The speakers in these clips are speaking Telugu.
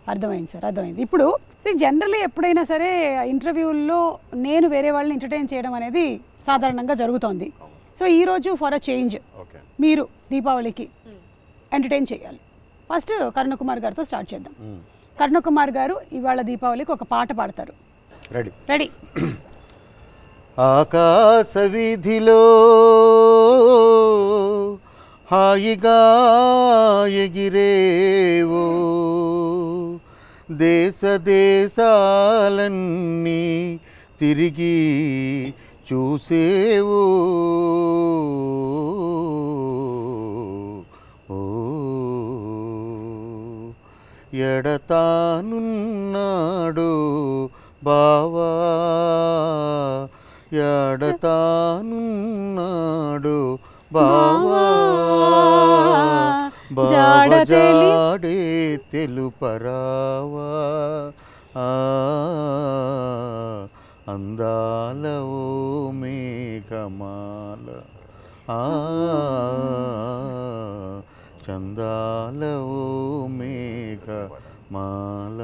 అర్థమైంది సార్ అర్థమైంది ఇప్పుడు జనరల్లీ ఎప్పుడైనా సరే ఇంటర్వ్యూల్లో నేను వేరే వాళ్ళని ఎంటర్టైన్ చేయడం అనేది సాధారణంగా జరుగుతోంది సో ఈరోజు ఫర్ అ చేంజ్ ఓకే మీరు దీపావళికి ఎంటర్టైన్ చేయాలి ఫస్ట్ కరుణకుమార్ గారితో స్టార్ట్ చేద్దాం కరుణకుమార్ గారు ఇవాళ దీపావళికి ఒక పాట పాడతారు రెడీ రెడీ ఆకాశ వీధిలో హాయిగా ఎగిరేవో దేశ దేశాలన్నీ తిరిగి చూసేవో ఓ ఎడతానున్నాడు బావా ఎడతానున్నాడు బావా జాడ తెలి- బావజాడే తెలుపరావా ఆ, అందాల ఓ మేఘమాల ఆ, చందాల ఓ మేఘమాల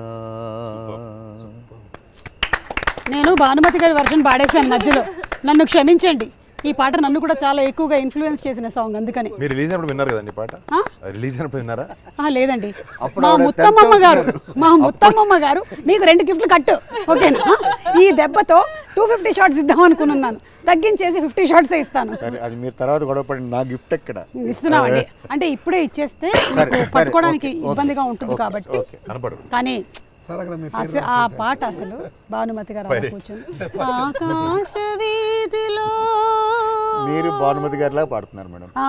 నేను భానుమతి గారి వర్షన్ పాడేశాను మధ్యలో నన్ను క్షమించండి ఈ పాట నన్ను కూడా చాలా ఎక్కువగా ఇన్ఫ్లుయెన్స్ చేసిన సాంగ్ అందుకని మీరు రిలీజ్ అయినప్పుడు విన్నారు కదండి ఈ పాట ఆ? రిలీజ్ అయినప్పుడు విన్నారా ఆ, లేదండి అప్పుడు మా ఆవిడ ముత్తమ్మమ్మ tenth గారు అవుతున్నారు. మా ముత్తమ్మమ్మ గారు మీకు రెండు గిఫ్ట్లు కట్టు ఓకేనా ఈ దెబ్బతో టూ ఫిఫ్టీ షార్ట్స్ ఇద్దాం అనుకున్నాను తగ్గించేసి ఫిఫ్టీ షార్ట్స్ ఇస్తాను సరే అది మీరు తర్వాత గొడవపడి నా గిఫ్ట్ ఎక్కడ ఇస్తున్నామండి అంటే ఇప్పుడే ఇచ్చేస్తే సరే, మీకు సరే, పట్టుకోవడానికి ఓకే, ఓకే, ఇబ్బందిగా ఉంటుంది ఓకే, కాబట్టి ఓకే. కనపడదు కానీ సార్ అక్కడ మీ అసలు ఆ పాట అసలు భానుమతి గారు అలా పైరే. కూర్చొని ఆకాశ వీధిలో మీరు భానుమతి గారిలా పాడుతున్నారు మేడం ఆ,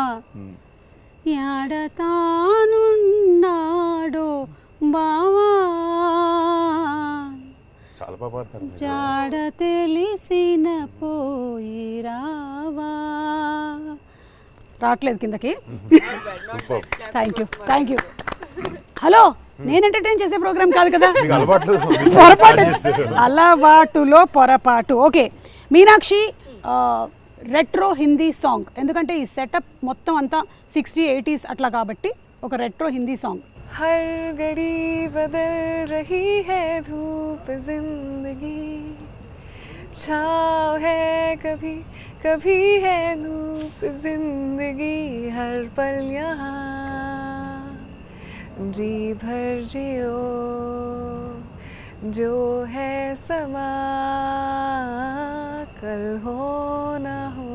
ఎడతానున్నాడో బావా చాలా బాగా పాడతారు మీరు. జాడ తెలిసిన పోయిరావా రావట్లేదు కిందకి super thank you thank you hello నేను ఎంటర్టైన్ చేసే ప్రోగ్రామ్ కాదు కదా మీకు అలవాట్లు పొరపాటు వచ్చి- అలవాటులో పొరపాటు okay Meenakshi retro Hindi song ఎందుకంటే ఈ సెటప్ మొత్తం అంతా సిక్స్టీ ఎయిటీస్ అట్లా కాబట్టి ఒక రెట్రో హిందీ సాంగ్ हर घड़ी बदल रही है धूप जिंदगी छाव है कभी कभी है धूप जिंदगी हर पल यहाँ जी भर जियो जो है समा कल हो ना हो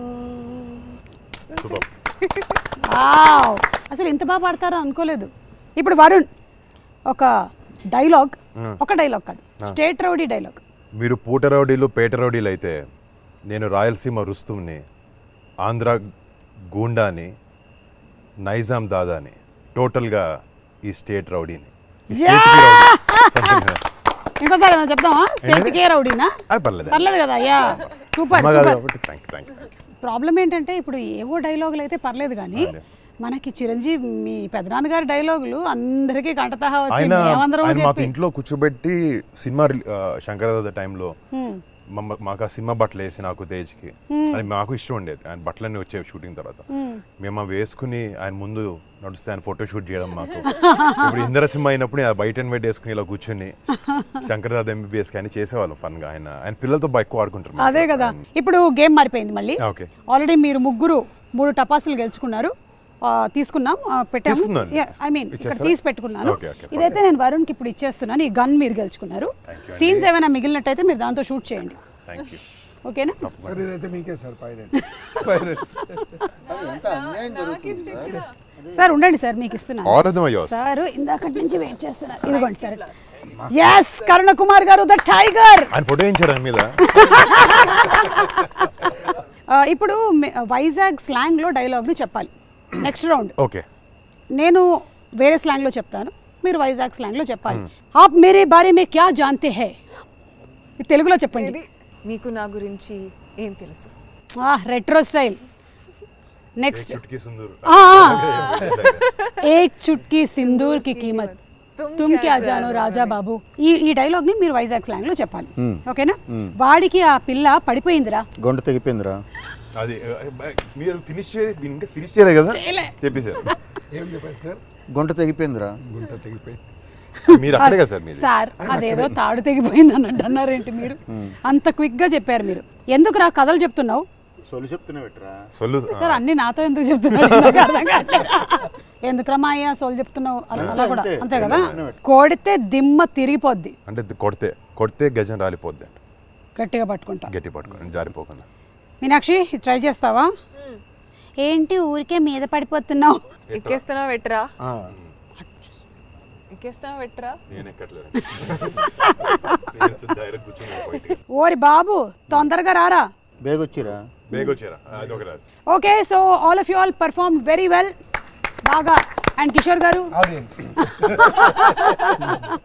సూపర్ వావ్ అసలు ఇంత బాగా పాడతారా అనుకోలేదు ఇప్పుడు వరుణ్ ఒక డైలాగ్ ఒక డైలాగ్ కాదు స్టేట్ రౌడీ డైలాగ్ మీరు పూట రౌడీలు పేట రౌడీలు అయితే నేను రాయలసీమ రుస్తుమ్ని ఆంధ్ర గూండాని నైజాం దాదాని టోటల్గా ఈ స్టేట్ రౌడీని ఈ Yeah! స్టేట్కి రౌడీ. Something like that. ఇంకోసారి ఏమైనా చెప్తామా స్టేట్ కే రౌడీనా ఆ, పర్లేదు పర్లేదు కదా యా సూపర్ సినిమా కాదు సూపర్ కాబట్టి thank you thank you problem ఏంటంటే ఇప్పుడు ఏవో డైలాగులు అయితే పర్లేదు కానీ అదే. మనకి చిరంజీవి మీ పెదనాన్నగారి డైలాగులు అందరికీ కంటతహా వచ్చి ఆయన మేమందరం ఆయన మాకు చెప్పి ఇంట్లో కూర్చోబెట్టి సినిమా రిలీ- ఆ, శంకరదాద టైంలో మమ్మ- మాకు ఆ సినిమా బట్టలు వేసి నాకు తేజ్కి అది మాకు ఇష్టం ఉండేది ఆయన బట్టలన్నీ వచ్చేవి షూటింగ్ తర్వాత మేము అవి వేసుకుని ఆయన ముందు నడుస్తే ఆయన ఫోటో షూట్ చేయడం మాకు ఇప్పుడు ఇందర సినిమా అయినప్పుడు ఆ వైట్ అండ్ వైట్ వేసుకుని ఇలా కూర్చుని శంకరదాద ఎంబీబీఎస్ కానీ చేసేవాళ్ళం ఫన్ గా ఆయన ఆయన పిల్లలతో బాగా ఎక్కువ ఆడుకుంటారు అదే కదా ఇప్పుడు గేమ్ మారిపోయింది మళ్ళీ ఓకే ఆల్రెడీ మీరు ముగ్గురు మూడు టపాసులు గెలుచుకున్నారు ఆ, తీసుకున్నాం ఆ, పెట్టాము తీసుకున్నాను. ఐ మీన్ ఇక్కడ ఇచ్చేస్తారా? తీసి పెట్టుకున్నాను Okay, okay, ఇదైతే నేను వరుణ్కి ఇప్పుడు ఇచ్చేస్తున్నాను ఈ గన్ మీరు గెలుచుకున్నారు సీన్స్ ఏమైనా మిగిలినట్టయితే మీరు దాంతో షూట్ చేయండి థ్యాంక్ యూ ఓకేనా సార్ ఇదైతే మీకే సార్ పైలట్ పైలట్స్ ఎంత అన్యాయం జరుగుతుంది సార్. సార్ ఉండండి సార్ మీకు ఇస్తున్నాను all of them yours sir ఇందాకటి నుంచి వెయిట్ చేస్తున్నారు ఇదిగోండి సార్ ఎస్ కరుణ కుమార్ గారు ద టైగర్ ఆయన ఫోటో వేయించారు ఆయన మీద ఇప్పుడు మే- వైజాగ్ స్లాంగ్ లో డైలాగ్ ని చెప్పాలి నెక్స్ట్ రౌండ్ ఓకే నేను వేరే స్లాంగ్ లో చెప్తాను మీరు వైజాగ్ స్లాంగ్ లో చెప్పాలి ఆప్ మేరే బారే మే క్యా జాంతే హై ఇది తెలుగులో చెప్పండి ఇది మీకు నా గురించి ఏం తెలుసు రెట్రో స్టైల్ నెక్స్ట్ చుట్కీ సుందూర్ ఏక్ చుట్కీ సింధూర్ కి కీమత్ తుమ్ క్యా జానో రాజా బాబు ఈ ఈ డైలాగ్ ని మీరు వైజాగ్ స్లాంగ్ లో చెప్పాలి ఓకేనా వాడికి ఆ పిల్ల పడిపోయిందిరా గొంతు తెగిపోయిందిరా అది ఆ, మీరు ఫినిష్ ఇంకా ఫినిష్ చేయలేదు కదా చెప్పేశారు ఏం చెప్పారు సార్ గొంతు తెగిపోయిందిరా గుంట తెగిపోయింది మీరు అక్కడే కదా సార్ మీది సార్ అదేదో తాడు తెగిపోయింది అన్నట్టు అన్నారేంటి మీరు అంత క్విక్ గా చెప్పారు మీరు ఎందుకు రా కథలు చెప్తున్నావు సొలి చెప్తున్నా పెట్టరా సొల్లు సార్ అన్ని నాతో ఎందుకు చెప్తున్నాడు నాకు అర్థం కావట్లేదు. ఎందుకురా అయ్యా సోల్ చెప్తున్నావు అది అంతే, అలా కూడా అంతే. అంతే కదా అంతే. కోడితే దిమ్మ తిరిగిపోద్ది అంటే ఇది కొడితే కొడితే గజం రాలిపోద్ది అంట గట్టిగా పట్టుకుంటా గట్టి పట్టుకొని జారిపోకుండా మీనాక్షి ట్రై చేస్తావా ఏంటి ఊరికే మీద పడిపోతున్నావు ఎక్కేస్తున్నావు వెట్రా ఎక్కేస్తున్నావు వెట్రా నేను ఎక్కట్లేదు నేను డైరెక్ట్ కూర్చొని బయటికి. ఓరి బాబు తొందరగా రారా బేగొచ్చిరా బేగ వచ్చారా అది ఒక రాజు okay so all of you all perform very well బాగా అండ్ కిషోర్ గారు ఆడియన్స్